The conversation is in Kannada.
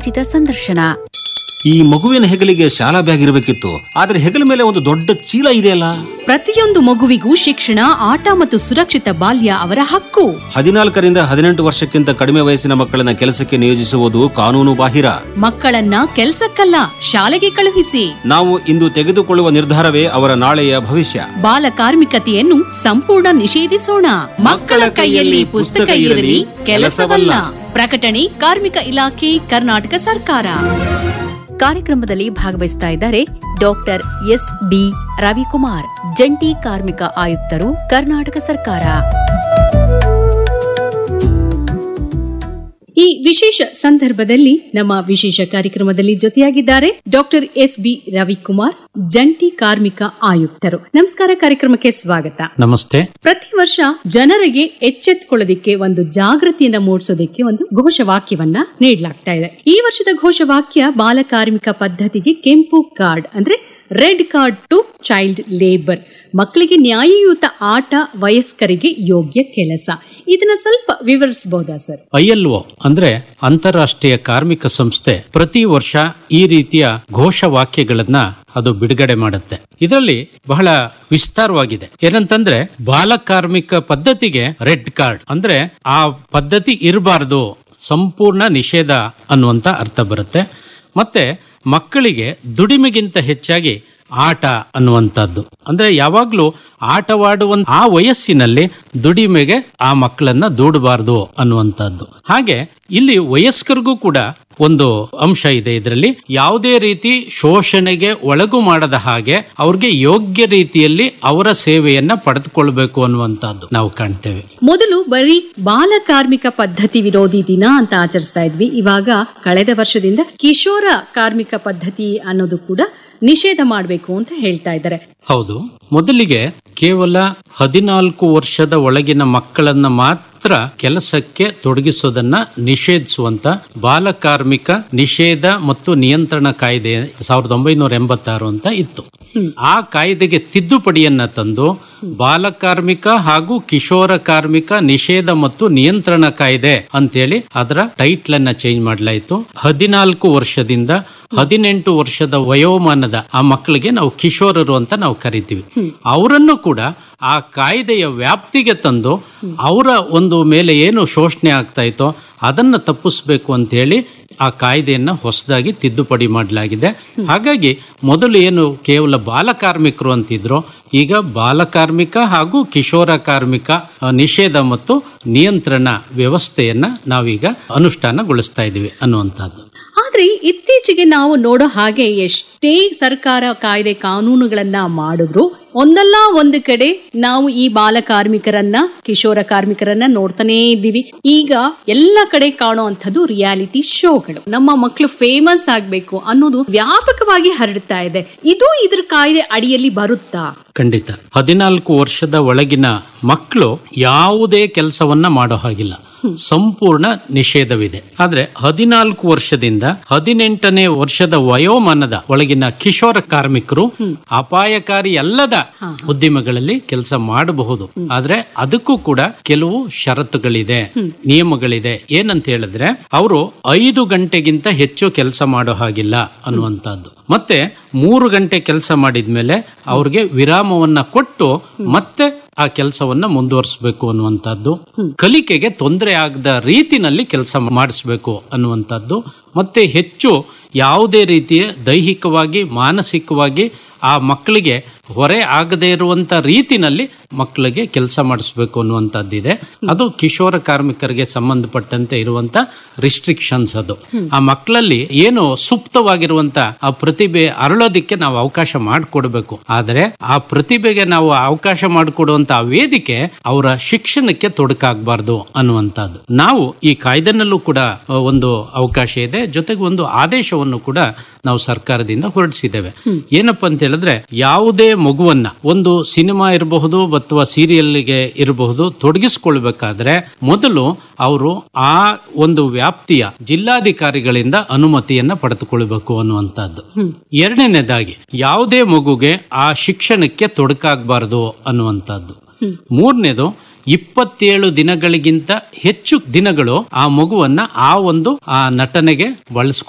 ಉಚಿತ ಸಂದರ್ಶನ ಈ ಮಗುವಿನ ಹೆಗಲಿಗೆ ಶಾಲಾ ಬ್ಯಾಗ್ ಇರಬೇಕಿತ್ತು ಆದ್ರೆ ಹೆಗಲ ಮೇಲೆ ಒಂದು ದೊಡ್ಡ ಚೀಲ ಇದೆಯಲ್ಲ ಪ್ರತಿಯೊಂದು ಮಗುವಿಗೂ ಶಿಕ್ಷಣ ಆಟ ಮತ್ತು ಸುರಕ್ಷಿತ ಬಾಲ್ಯ ಅವರ ಹಕ್ಕು ಹದಿನಾಲ್ಕರಿಂದ ಹದಿನೆಂಟು ವರ್ಷಕ್ಕಿಂತ ಕಡಿಮೆ ವಯಸ್ಸಿನ ಮಕ್ಕಳನ್ನ ಕೆಲಸಕ್ಕೆ ನಿಯೋಜಿಸುವುದು ಕಾನೂನು ಬಾಹಿರ ಮಕ್ಕಳನ್ನ ಕೆಲ್ಸಕ್ಕಲ್ಲ ಶಾಲೆಗೆ ಕಳುಹಿಸಿ ನಾವು ಇಂದು ತೆಗೆದುಕೊಳ್ಳುವ ನಿರ್ಧಾರವೇ ಅವರ ನಾಳೆಯ ಭವಿಷ್ಯ ಬಾಲ ಕಾರ್ಮಿಕತೆಯನ್ನು ಸಂಪೂರ್ಣ ನಿಷೇಧಿಸೋಣ ಮಕ್ಕಳ ಕೈಯಲ್ಲಿ ಪುಸ್ತಕ ಇರಲಿ ಕೆಲಸವಲ್ಲ ಪ್ರಕಟಣೆ ಕಾರ್ಮಿಕ ಇಲಾಖೆ ಕರ್ನಾಟಕ ಸರ್ಕಾರ ಕಾರ್ಯಕ್ರಮದಲ್ಲಿ ಭಾಗವಹಿಸ್ತಾ ಇದ್ದಾರೆ ಡಾಕ್ಟರ್ ಎಸ್ ಬಿ ರವಿಕುಮಾರ್ ಜಂಟಿ ಕಾರ್ಮಿಕ ಆಯುಕ್ತರು ಕರ್ನಾಟಕ ಸರ್ಕಾರ ಈ ವಿಶೇಷ ಸಂದರ್ಭದಲ್ಲಿ ನಮ್ಮ ವಿಶೇಷ ಕಾರ್ಯಕ್ರಮದಲ್ಲಿ ಜೊತೆಯಾಗಿದ್ದಾರೆ ಡಾಕ್ಟರ್ ಎಸ್ ಬಿ ರವಿಕುಮಾರ್ ಜಂಟಿ ಕಾರ್ಮಿಕ ಆಯುಕ್ತರು ನಮಸ್ಕಾರ ಕಾರ್ಯಕ್ರಮಕ್ಕೆ ಸ್ವಾಗತ ನಮಸ್ತೆ ಪ್ರತಿ ವರ್ಷ ಜನರಿಗೆ ಎಚ್ಚೆತ್ಕೊಳ್ಳೋದಿಕ್ಕೆ ಒಂದು ಜಾಗೃತಿಯನ್ನ ಮೂಡಿಸೋದಕ್ಕೆ ಒಂದು ಘೋಷವಾಕ್ಯವನ್ನ ನೀಡಲಾಗ್ತಾ ಇದೆ ಈ ವರ್ಷದ ಘೋಷವಾಕ್ಯ ಬಾಲ ಕಾರ್ಮಿಕ ಪದ್ಧತಿಗೆ ಕೆಂಪು ಕಾರ್ಡ್ ಅಂದ್ರೆ red card to child labour ಮಕ್ಕಳಿಗೆ ನ್ಯಾಯಯುತ ಆಟ ವಯಸ್ಕರಿಗೆ ಯೋಗ್ಯ ಕೆಲಸ ಇದನ್ನ ಸ್ವಲ್ಪ ವಿವರಿಸಬಹುದಾ ಸರ್ ಐಎಲ್ಒ ಅಂದ್ರೆ ಅಂತಾರಾಷ್ಟ್ರೀಯ ಕಾರ್ಮಿಕ ಸಂಸ್ಥೆ ಪ್ರತಿ ವರ್ಷ ಈ ರೀತಿಯ ಘೋಷವಾಕ್ಯಗಳನ್ನ ಅದು ಬಿಡುಗಡೆ ಮಾಡುತ್ತೆ ಇದರಲ್ಲಿ ಬಹಳ ವಿಸ್ತಾರವಾಗಿದೆ ಏನಂತಂದ್ರೆ ಬಾಲ ಕಾರ್ಮಿಕ ಪದ್ಧತಿಗೆ ರೆಡ್ ಕಾರ್ಡ್ ಅಂದ್ರೆ ಆ ಪದ್ಧತಿ ಇರಬಾರದು ಸಂಪೂರ್ಣ ನಿಷೇಧ ಅನ್ನುವಂತ ಅರ್ಥ ಬರುತ್ತೆ ಮತ್ತೆ ಮಕ್ಕಳಿಗೆ ದುಡಿಮೆಗಿಂತ ಹೆಚ್ಚಾಗಿ ಆಟ ಅನ್ನುವಂಥದ್ದು ಅಂದ್ರೆ ಯಾವಾಗ್ಲೂ ಆಟವಾಡುವ ಆ ವಯಸ್ಸಿನಲ್ಲಿ ದುಡಿಮೆಗೆ ಆ ಮಕ್ಕಳನ್ನ ದೂಡಬಾರದು ಅನ್ನುವಂಥದ್ದು ಹಾಗೆ ಇಲ್ಲಿ ವಯಸ್ಕರಿಗೂ ಕೂಡ ಒಂದು ಅಂಶ ಇದೆ ಇದರಲ್ಲಿ ಯಾವುದೇ ರೀತಿ ಶೋಷಣೆಗೆ ಒಳಗು ಮಾಡದ ಹಾಗೆ ಅವ್ರಿಗೆ ಯೋಗ್ಯ ರೀತಿಯಲ್ಲಿ ಅವರ ಸೇವೆಯನ್ನ ಪಡೆದುಕೊಳ್ಬೇಕು ಅನ್ನುವಂಥದ್ದು ನಾವು ಕಾಣ್ತೇವೆ ಮೊದಲು ಬರೀ ಬಾಲ ಕಾರ್ಮಿಕ ಪದ್ಧತಿ ವಿರೋಧಿ ದಿನ ಅಂತ ಆಚರಿಸ್ತಾ ಇದ್ವಿ ಇವಾಗ ಕಳೆದ ವರ್ಷದಿಂದ ಕಿಶೋರ ಕಾರ್ಮಿಕ ಪದ್ಧತಿ ಅನ್ನೋದು ಕೂಡ ನಿಷೇಧ ಮಾಡಬೇಕು ಅಂತ ಹೇಳ್ತಾ ಇದ್ದಾರೆ ಹೌದು ಮೊದಲಿಗೆ ಕೇವಲ ಹದಿನಾಲ್ಕು ವರ್ಷದ ಒಳಗಿನ ಮಕ್ಕಳನ್ನ ಮಾತ್ರ ಕೆಲಸಕ್ಕೆ ತೊಡಗಿಸೋದನ್ನ ನಿಷೇಧಿಸುವಂತ ಬಾಲ ಕಾರ್ಮಿಕ ನಿಷೇಧ ಮತ್ತು ನಿಯಂತ್ರಣ ಕಾಯ್ದೆ ಸಾವಿರದ ಒಂಬೈನೂರ ಎಂಬತ್ತಾರು ಅಂತ ಇತ್ತು ಆ ಕಾಯ್ದೆಗೆ ತಿದ್ದುಪಡಿಯನ್ನ ತಂದು ಬಾಲ ಕಾರ್ಮಿಕ ಹಾಗೂ ಕಿಶೋರ ಕಾರ್ಮಿಕ ನಿಷೇಧ ಮತ್ತು ನಿಯಂತ್ರಣ ಕಾಯ್ದೆ ಅಂತೇಳಿ ಅದರ ಟೈಟ್ಲ್ ಅನ್ನ ಚೇಂಜ್ ಮಾಡಲಾಯಿತು ಹದಿನಾಲ್ಕು ವರ್ಷದಿಂದ ಹದಿನೆಂಟು ವರ್ಷದ ವಯೋಮಾನದ ಆ ಮಕ್ಕಳಿಗೆ ನಾವು ಕಿಶೋರರು ಅಂತ ನಾವು ಕರಿತೀವಿ ಅವರನ್ನು ಕೂಡ ಆ ಕಾಯ್ದೆಯ ವ್ಯಾಪ್ತಿಗೆ ತಂದು ಅವರ ಒಂದು ಮೇಲೆ ಏನು ಶೋಷಣೆ ಆಗ್ತಾ ಇತ್ತೋ ಅದನ್ನ ತಪ್ಪಿಸ್ಬೇಕು ಅಂತ ಹೇಳಿ ಆ ಕಾಯ್ದೆಯನ್ನ ಹೊಸದಾಗಿ ತಿದ್ದುಪಡಿ ಮಾಡಲಾಗಿದೆ ಹಾಗಾಗಿ ಮೊದಲು ಏನು ಕೇವಲ ಬಾಲ ಕಾರ್ಮಿಕರು ಅಂತಿದ್ರು ಈಗ ಬಾಲ ಕಾರ್ಮಿಕ ಹಾಗೂ ಕಿಶೋರ ಕಾರ್ಮಿಕ ಆ, ನಿಷೇಧ ಮತ್ತು ನಿಯಂತ್ರಣ ವ್ಯವಸ್ಥೆಯನ್ನ ನಾವೀಗ ಅನುಷ್ಠಾನಗೊಳಿಸ್ತಾ ಇದ್ದೀವಿ ಅನ್ನುವಂಥದ್ದು ಆದ್ರೆ ಇತ್ತೀಚೆಗೆ ನಾವು ನೋಡೋ ಹಾಗೆ ಎಷ್ಟೇ ಸರ್ಕಾರ ಕಾಯ್ದೆ ಕಾನೂನುಗಳನ್ನ ಮಾಡಿದ್ರು ಒಂದಲ್ಲ ಒಂದು ಕಡೆ ನಾವು ಈ ಬಾಲ ಕಾರ್ಮಿಕರನ್ನ ಕಿಶೋರ ಕಾರ್ಮಿಕರನ್ನ ನೋಡ್ತಾನೇ ಇದ್ದೀವಿ ಈಗ ಎಲ್ಲ ಕಡೆ ಕಾಣೋ ಅಂಥದ್ದು ರಿಯಾಲಿಟಿ ಶೋಗಳು ನಮ್ಮ ಮಕ್ಕಳು ಫೇಮಸ್ ಆಗ್ಬೇಕು ಅನ್ನೋದು ವ್ಯಾಪಕವಾಗಿ ಹರಡ್ತಾ ಇದೆ ಇದು ಇದ್ರ ಕಾಯ್ದೆ ಅಡಿಯಲ್ಲಿ ಬರುತ್ತಾ ಖಂಡಿತ ಹದಿನಾಲ್ಕು ವರ್ಷದ ಒಳಗಿನ ಮಕ್ಕಳು ಯಾವುದೇ ಕೆಲಸವನ್ನ ಮಾಡೋ ಹಾಗಿಲ್ಲ ಸಂಪೂರ್ಣ ನಿಷೇಧವಿದೆ ಆದ್ರೆ ಹದಿನಾಲ್ಕು ವರ್ಷದಿಂದ ಹದಿನೆಂಟನೇ ವರ್ಷದ ವಯೋಮಾನದ ಒಳಗಿನ ಕಿಶೋರ ಕಾರ್ಮಿಕರು ಅಪಾಯಕಾರಿ ಅಲ್ಲದ ಉದ್ಯಮಗಳಲ್ಲಿ ಕೆಲಸ ಮಾಡಬಹುದು ಆದ್ರೆ ಅದಕ್ಕೂ ಕೂಡ ಕೆಲವು ಷರತ್ತುಗಳಿದೆ ನಿಯಮಗಳಿದೆ ಏನಂತ ಹೇಳಿದ್ರೆ ಅವರು ಐದು ಗಂಟೆಗಿಂತ ಹೆಚ್ಚು ಕೆಲಸ ಮಾಡೋ ಹಾಗಿಲ್ಲ ಅನ್ನುವಂಥದ್ದು ಮತ್ತೆ ಮೂರು ಗಂಟೆ ಕೆಲಸ ಮಾಡಿದ್ಮೇಲೆ ಅವ್ರಿಗೆ ವಿರಾಮವನ್ನ ಕೊಟ್ಟು ಮತ್ತೆ ಆ ಕೆಲಸವನ್ನ ಮುಂದುವರಿಸಬೇಕು ಅನ್ನುವಂಥದ್ದು ಕಲಿಕೆಗೆ ತೊಂದರೆ ಆಗದ ರೀತಿನಲ್ಲಿ ಕೆಲಸ ಮಾಡಿಸ್ಬೇಕು ಅನ್ನುವಂಥದ್ದು ಮತ್ತೆ ಹೆಚ್ಚು ಯಾವುದೇ ರೀತಿಯ ದೈಹಿಕವಾಗಿ ಮಾನಸಿಕವಾಗಿ ಆ ಮಕ್ಕಳಿಗೆ ಹೊರೆ ಆಗದೇ ಇರುವಂತ ರೀತಿನಲ್ಲಿ ಮಕ್ಕಳಿಗೆ ಕೆಲಸ ಮಾಡಿಸ್ಬೇಕು ಅನ್ನುವಂಥದ್ದಿದೆ ಅದು ಕಿಶೋರ ಕಾರ್ಮಿಕರಿಗೆ ಸಂಬಂಧಪಟ್ಟಂತೆ ಇರುವಂತ ರಿಸ್ಟ್ರಿಕ್ಷನ್ಸ್ ಅದು ಆ ಮಕ್ಕಳಲ್ಲಿ ಏನು ಸುಪ್ತವಾಗಿರುವಂತ ಆ ಪ್ರತಿಭೆ ಅರಳೋದಿಕ್ಕೆ ನಾವು ಅವಕಾಶ ಮಾಡಿಕೊಡ್ಬೇಕು ಆದರೆ ಆ ಪ್ರತಿಭೆಗೆ ನಾವು ಅವಕಾಶ ಮಾಡಿಕೊಡುವಂತ ಆ ವೇದಿಕೆ ಅವರ ಶಿಕ್ಷಣಕ್ಕೆ ತೊಡಕಾಗಬಾರ್ದು ಅನ್ನುವಂಥದ್ದು ನಾವು ಈ ಕಾಯ್ದೆನಲ್ಲೂ ಕೂಡ ಆ, ಒಂದು ಅವಕಾಶ ಇದೆ ಜೊತೆಗೆ ಒಂದು ಆದೇಶವನ್ನು ಕೂಡ ನಾವು ಸರ್ಕಾರದಿಂದ ಹೊರಡಿಸಿದ್ದೇವೆ ಏನಪ್ಪಾ ಅಂತ ಹೇಳಿದ್ರೆ ಯಾವುದೇ ಮಗುವನ್ನ ಒಂದು ಸಿನಿಮಾ ಇರಬಹುದು ಅಥವಾ ಸೀರಿಯಲ್ಗೆ ಇರಬಹುದು ತೊಡಗಿಸ್ಕೊಳ್ಬೇಕಾದ್ರೆ ಮೊದಲು ಅವರು ಆ ಒಂದು ವ್ಯಾಪ್ತಿಯ ಜಿಲ್ಲಾಧಿಕಾರಿಗಳಿಂದ ಅನುಮತಿಯನ್ನ ಪಡೆದುಕೊಳ್ಬೇಕು ಅನ್ನುವಂಥದ್ದು ಎರಡನೇದಾಗಿ ಯಾವುದೇ ಮಗುಗೆ ಆ ಶಿಕ್ಷಣಕ್ಕೆ ತೊಡಕಾಗಬಾರದು ಅನ್ನುವಂಥದ್ದು ಮೂರನೇದು ಇಪ್ಪತ್ತೇಳು ದಿನಗಳಿಗಿಂತ ಹೆಚ್ಚು ದಿನಗಳು ಆ ಮಗುವನ್ನ ಆ ಒಂದು ಆ ನಟನೆಗೆ ಬಳಸ್ಕೊ